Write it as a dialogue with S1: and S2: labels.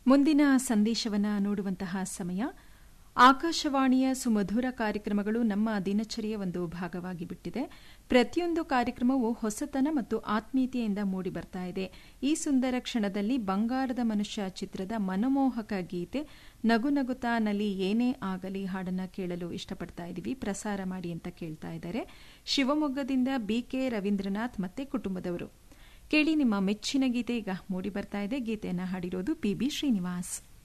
S1: ಮುಂದಿನ ಸಂದೇಶವನ್ನ ನೋಡುವಂತಹ ಸಮಯ ಆಕಾಶವಾಣಿಯ ಸುಮಧುರ ಕಾರ್ಯಕ್ರಮಗಳು ನಮ್ಮ ದಿನಚರಿಯ ಒಂದು ಭಾಗವಾಗಿ ಬಿಟ್ಟಿದೆ ಪ್ರತಿಯೊಂದು ಕಾರ್ಯಕ್ರಮವು ಹೊಸತನ ಮತ್ತು ಆತ್ಮೀಯತೆಯಿಂದ ಮೂಡಿ ಬರ್ತಾ ಇದೆ ಈ ಸುಂದರ ಕ್ಷಣದಲ್ಲಿ ಬಂಗಾರದ ಮನುಷ್ಯ ಚಿತ್ರದ ಮನಮೋಹಕ ಗೀತೆ ನಗು ನಗುತ್ತಾ ನಲಿ ಏನೇ ಆಗಲಿ ಹಾಡನ್ನ ಕೇಳಲು ಇಷ್ಟಪಡ್ತಾ ಇದ್ದೀವಿ ಪ್ರಸಾರ ಮಾಡಿ ಅಂತ ಕೇಳ್ತಾ ಇದ್ದಾರೆ ಶಿವಮೊಗ್ಗದಿಂದ ಬಿಕೆ ರವೀಂದ್ರನಾಥ್ ಮತ್ತೆ ಕುಟುಂಬದವರು ಕೇಳಿ ನಿಮ್ಮ ಮೆಚ್ಚಿನ ಗೀತೆ ಈಗ ಮೂಡಿ ಬರ್ತಾ ಇದೆ ಗೀತೆಯನ್ನ ಹಾಡಿರೋದು ಪಿ ಬಿ ಶ್ರೀನಿವಾಸ್